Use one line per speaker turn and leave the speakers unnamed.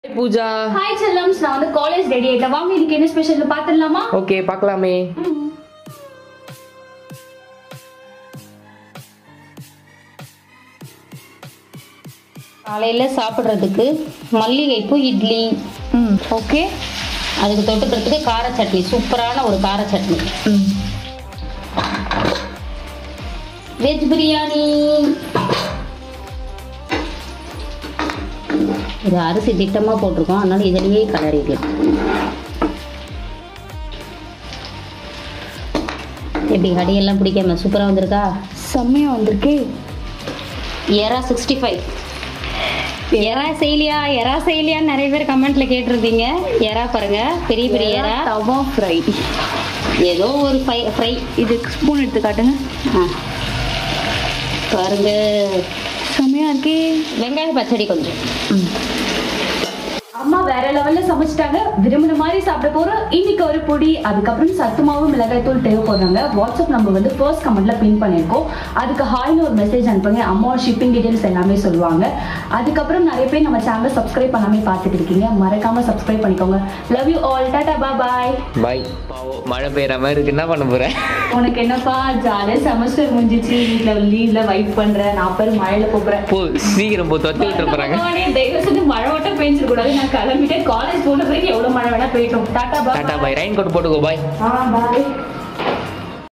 Pooja
hi செல்லம்ஸ் நான் வந்து college ready ஆயிட்டேன் வாங்க இன்னைக்கு என்ன ஸ்பெஷல் பார்த்துடலாமா
ஓகே பார்க்கலாமே
காலையில் சாப்பிட்றதுக்கு மல்லிகைப்பூ இட்லி
ம் ஓகே
அதுக்கு தொட்டுக்கிறதுக்கு கார சட்னி சூப்பரான ஒரு கார சட்னி வெஜ் பிரியாணி இது அரிசி திட்டமாக போட்டிருக்கோம் அதனால இதிலேயே கலரிக்கலாம் எப்படி கடியெல்லாம் பிடிக்காம சூப்பராக வந்திருக்கா
செம்மையா வந்திருக்கே
எறா சிக்ஸ்டி ஃபைவ் எறா செய்யலையா எறா செய்யலையான்னு நிறைய பேர் கமெண்ட்ல கேட்டிருந்தீங்க எறா பாருங்க பெரிய பெரிய எறா
தவா ஃப்ரை
ஏதோ ஒரு ஃப்ரை ஃப்ரை
இதுக்கு ஸ்பூன் எடுத்து காட்டுங்க
பாருங்க
செம்மையா இருக்கே
வெங்காய பச்சடி கொஞ்சம்
அம்மா வேற லெவல்ல சமைச்சிட்டாங்க விரும்பின மாதிரி சாப்பிட போறோம் இன்னைக்கு ஒரு பொடி அதுக்கப்புறம் சத்து மாவு மிளகாய் தூள் தேவைப்படுறாங்க வாட்ஸ்அப் நம்ம வந்து ஃபர்ஸ்ட் கமெண்ட்ல பின் பண்ணியிருக்கோம் அதுக்கு ஹாய்னு ஒரு மெசேஜ் அனுப்புங்க அம்மா ஷிப்பிங் டீடைல்ஸ் எல்லாமே சொல்லுவாங்க அதுக்கப்புறம் நிறைய பேர் நம்ம சேனலை சப்ஸ்கிரைப் பண்ணாமே பார்த்துட்டு இருக்கீங்க மறக்காம சப்ஸ்கிரைப் பண்ணிக்கோங்க லவ் யூ ஆல் டாடா பா பாய்
பாய் பாவம் மழை பெய்யற மாதிரி இருக்கு என்ன பண்ண போற
உனக்கு என்னப்பா ஜாலியா செமஸ்டர் முடிஞ்சிச்சு வீட்ல லீவ்ல வெயிட் பண்றேன் நான் பேர் மழையில போறேன்
போ சீக்கிரம் போ தொத்தி விட்டு போறாங்க
பகவானே, தயவு செஞ்சு மழை மட்டும் பெஞ்சிட கூடாது நான் கிளம்பிட்டேன் காலேஜ் போன பிறகு எவ்வளவு மழை வேணா போயிட்டோம் tata
tata
bye
bye raincoat போட்டுக்கோ பாய்
ஆ பாய்